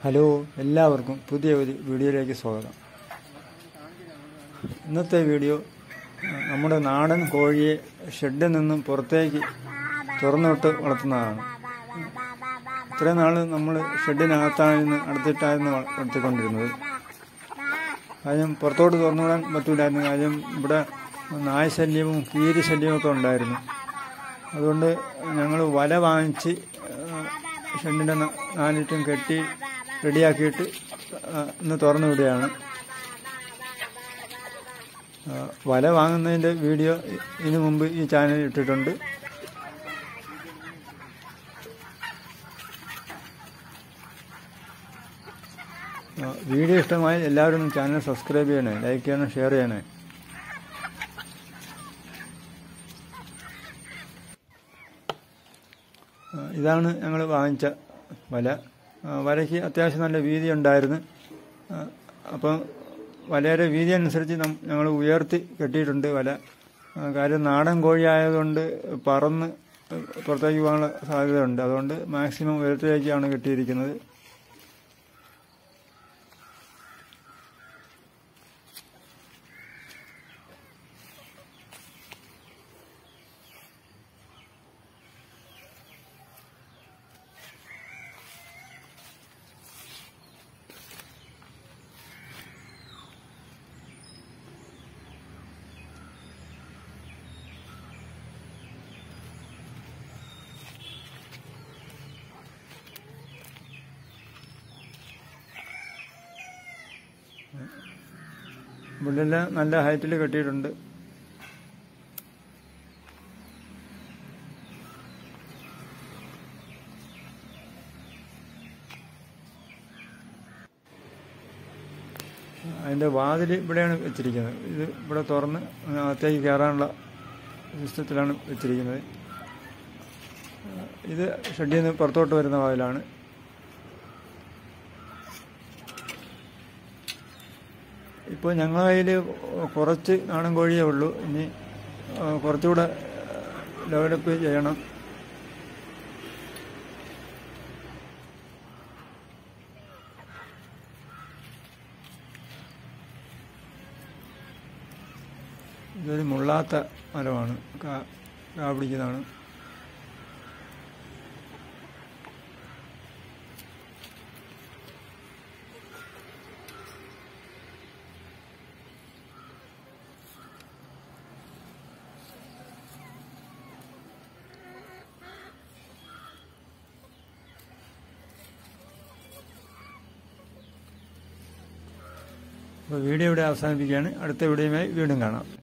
hello എല്ലാവർക്കും പുതിയ ഒരു വീഡിയോയിലേക്ക് സ്വാഗതം ഇന്നത്തെ വീഡിയോ ആ, നമ്മുടെ നാടൻ കോഴിയെ ഷെഡിൽ നിന്നും പുറത്തേക്ക് തുറന്നുവിട്ട് വളർത്തുന്നതാണ് ഇത്രയും നാൾ നമ്മൾ ഷെഡിനകത്തായിരുന്നു അടുത്തിട്ടായിരുന്നു വള- വളർത്തിക്കൊണ്ടിരുന്നത് കാര്യം പുറത്തോട്ട് തുറന്നുവിടാൻ പറ്റൂലായിരുന്നു കാര്യം ഇവിടെ നായശല്യവും കീരി ശല്യവും ഒക്കെ ഉണ്ടായിരുന്നു അതുകൊണ്ട് ഞങ്ങൾ വല വാങ്ങിച്ച് ആ, ഷെഡിൻ്റെ ന- നാലിറ്റും കെട്ടി റെഡിയാക്കിയിട്ട് ആ, ഇന്ന് തുറന്നു വിടുകയാണ് ആ, വല വാങ്ങുന്നതിൻ്റെ വീഡിയോ ഇ- ഇതിനു മുമ്പ് ഈ ചാനലിൽ ഇട്ടിട്ടുണ്ട് ആ, വീഡിയോ ഇഷ്ടമായി എല്ലാവരും ഒന്ന് ചാനൽ സബ്സ്ക്രൈബ് ചെയ്യണേ ലൈക്ക് ചെയ്യണം ഷെയർ ചെയ്യണേ ആ, ഇതാണ് ഞങ്ങൾ വാങ്ങിച്ച വല ആ, വലയ്ക്ക് അത്യാവശ്യം നല്ല വീതി ഉണ്ടായിരുന്നു ആ, അപ്പം വലയുടെ വീതി അനുസരിച്ച് ഞങ്ങൾ ഉയർത്തി കെട്ടിയിട്ടുണ്ട് വല ആ, കാര്യം നാടൻ കോഴി ആയതുകൊണ്ട് പറന്ന് പുറത്തേക്ക് പോകാനുള്ള സാധ്യതയുണ്ട് അതുകൊണ്ട് മാക്സിമം ഉയരത്തിലേക്കാണ് കെട്ടിയിരിക്കുന്നത് ഇവിടെല്ലാം നല്ല ഹൈറ്റിൽ കെട്ടിയിട്ടുണ്ട് അതിൻ്റെ വാതിൽ ഇവിടെയാണ് വെച്ചിരിക്കുന്നത് ഇത് ഇവിടെ തുറന്ന് അകത്തേക്ക് കയറാനുള്ള സിസ്റ്റത്തിലാണ് വെച്ചിരിക്കുന്നത് ഇത് ഷെഡിൽ നിന്ന് പുറത്തോട്ട് വരുന്ന വാതിലാണ് ഇപ്പോൾ ഞങ്ങളുടെ കയ്യിൽ കുറച്ച് നാടൻ കോഴിയേ ഉള്ളൂ ഇനി ആ, കുറച്ചുകൂടെ ഡെവലപ്പ് ചെയ്യണം ഇതൊരു മുള്ളാത്ത മരമാണ് കാ കാ പിടിക്കുന്നതാണ് അപ്പോൾ വീഡിയോ ഇവിടെ അവസാനിപ്പിക്കുകയാണ് അടുത്ത വീഡിയോയുമായി വീണ്ടും കാണാം